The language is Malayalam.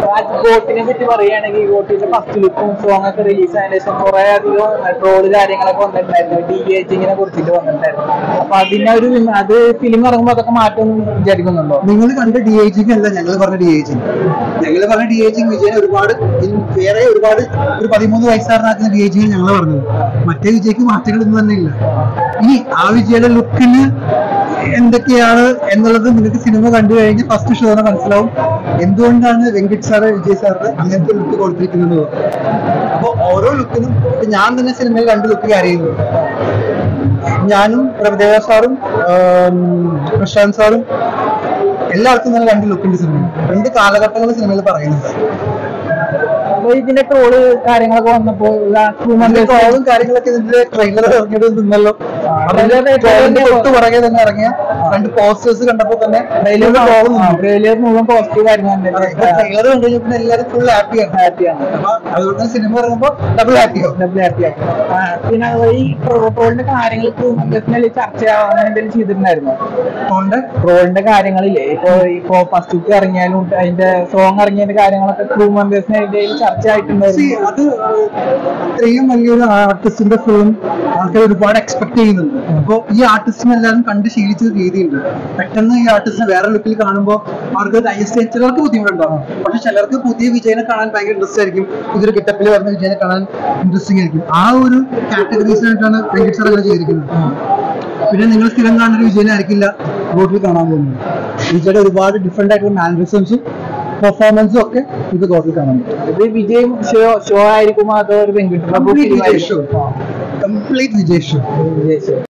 ഗോട്ടിനെ പറ്റി പറയുകയാണെങ്കിൽ ഗോട്ടിന്റെ ഫസ്റ്റ് ലുക്കും സോങ് ഒക്കെ റിലീസ് ആയതിനു ശേഷം കുറെ അധികം ട്രോള് കാര്യങ്ങളൊക്കെ വന്നിട്ടുണ്ടായിരുന്നു ഡി ഏജിങ്ങിനെ കുറിച്ചിട്ട് വന്നിട്ടുണ്ടായിരുന്നു അപ്പൊ അതിനെ ഒരു വിമ- അത് ഫിലിം ഇറങ്ങുമ്പോൾ അതൊക്കെ മാറ്റം വിചാരിക്കുന്നുണ്ടോ നിങ്ങൾ കണ്ട ഡി ഏജിങ് അല്ല ഞങ്ങൾ പറഞ്ഞ ഡി ഏജിങ് ഞങ്ങൾ പറഞ്ഞ ഡി ഏജിങ് വിജയനെ ഒരുപാട് ഇൻ- വേറെ ഒരുപാട് ഒരു പതിമൂന്ന് വയസ്സാറിനാക്കുന്ന ഡി ഏജിങ് ഞങ്ങൾ പറഞ്ഞത് മറ്റേ വിജയ്ക്ക് മാറ്റങ്ങളൊന്നും തന്നെ ഇല്ല ഇനി ആ വിജയുടെ ലുക്കിന് എന്തൊക്കെയാണ് എന്നുള്ളത് നിങ്ങൾക്ക് സിനിമ കണ്ടു കഴിഞ്ഞ് ഫസ്റ്റ് ഷോ മനസ്സിലാവും എന്തുകൊണ്ടാണ് വെങ്കട് സാറ് വിജയ് സാറിന് അങ്ങനത്തെ ലുക്ക് കൊടുത്തിരിക്കുന്നത് അപ്പൊ ഓരോ ലുക്കിനും ഇപ്പൊ ഞാൻ തന്നെ സിനിമയിൽ രണ്ട് ലുക്ക് ക്യാരി ചെയ്യുന്നു ഞാനും പ്രഭുദേവ സാറും ആം, പ്രശാന്ത് സാറും എല്ലാവർക്കും നല്ല രണ്ട് ലുക്കുണ്ട് സിനിമ രണ്ട് കാലഘട്ടങ്ങൾ സിനിമയിൽ പറയുന്നത് അപ്പൊ ഇതിന്റെ ട്രോള് കാര്യങ്ങളൊക്കെ വന്നപ്പോ അതിന്റെ ട്രോളും കാര്യങ്ങളൊക്കെ ഇതിന്റെ ട്രെയിലർ ഇറങ്ങിയത് നിന്നല്ലോ അതിന്റെ ട്രോളിന്റെ തൊട്ട് പുറകെ തന്നെ ഇറങ്ങിയ രണ്ട് പോസ്റ്റേഴ്സ് കണ്ടപ്പോ തന്നെ ട്രെയിലർ ട്രോൾ ട്രെയിലർ മുഴുവൻ പോസിറ്റീവ് കാര്യങ്ങൾ ട്രെയിലർ കണ്ടു കഴിഞ്ഞാൽ പിന്നെ എല്ലാവരും ഫുൾ ഹാപ്പിയാണ് ഹാപ്പിയാണ് അപ്പൊ അതുകൊണ്ട് തന്നെ സിനിമ ഇറങ്ങുമ്പോ ഡബിൾ ഹാപ്പിയാവും ഡബിൾ ഹാപ്പിയാണ് പിന്നെ ഈ ട്രോളിന്റെ കാര്യങ്ങൾ ഡെഫിനറ്റ്ലി ചർച്ച അങ്ങനെ എന്തെങ്കിലും ചെയ്തിട്ടുണ്ടായിരുന്നു അതുകൊണ്ട് ട്രോളിന്റെ കാര്യങ്ങളില്ലേ ഇപ്പൊ ഇപ്പൊ ഫസ്റ്റ് ബുക്ക് ഇറങ്ങിയാലും അതിന്റെ സോങ് ഇറങ്ങിയതിന്റെ കാര്യങ്ങളൊക്കെ ക്രൂ മെമ്പേഴ്സിന് ഇടയിൽ ചർച്ച See, ആയിട്ടുണ്ടായിരുന്നു അത് ഇത്രയും വലിയൊരു ആർട്ടിസ്റ്റിന്റെ ഫിലിം ആൾക്കാർ ഒരുപാട് എക്സ്പെക്ട് ചെയ്യുന്നുണ്ട് അപ്പൊ ഈ ആർട്ടിസ്റ്റിനെ എല്ലാവരും കണ്ട് ശീലിച്ച ഒരു രീതിയുണ്ട് പെട്ടെന്ന് ഈ ആർട്ടിസ്റ്റിനെ വേറെ ലുക്കിൽ കാണുമ്പോൾ അവർക്ക് ഡൈജസ്റ്റ് ചെയ്യാൻ ചിലർക്ക് ബുദ്ധിമുട്ടുണ്ടാവും പക്ഷെ ചിലർക്ക് പുതിയ വിജയനെ കാണാൻ ഭയങ്കര ഇൻട്രസ്റ്റ് ആയിരിക്കും ഇതൊരു ഗെറ്റപ്പിൽ വരുന്ന വിജയനെ കാണാൻ ഇൻട്രസ്റ്റിംഗ് ആയിരിക്കും ആ ഒരു കാറ്റഗറീസിനായിട്ടാണ് വെങ്കട് സാർ അങ്ങനെ ചെയ്തിരിക്കുന്നത് പിന്നെ നിങ്ങൾ സ്ഥിരം കാണുന്ന ഒരു വിജയനായിരിക്കില്ല റോഡിൽ കാണാൻ പോകുന്നത് വിജയുടെ ഒരുപാട് ഡിഫറെന്റ് ആയിട്ടുള്ള മാനറിസംസും പെർഫോമൻസും ഒക്കെ ഇത് റോഡിൽ കാണാൻ പറ്റും ഇത് വിജയും ഷോ ഷോ ആയിരിക്കുമോ അതോ ഒരു പെൺകുട്ടി complete Vijay show complete Vijay show Vijay show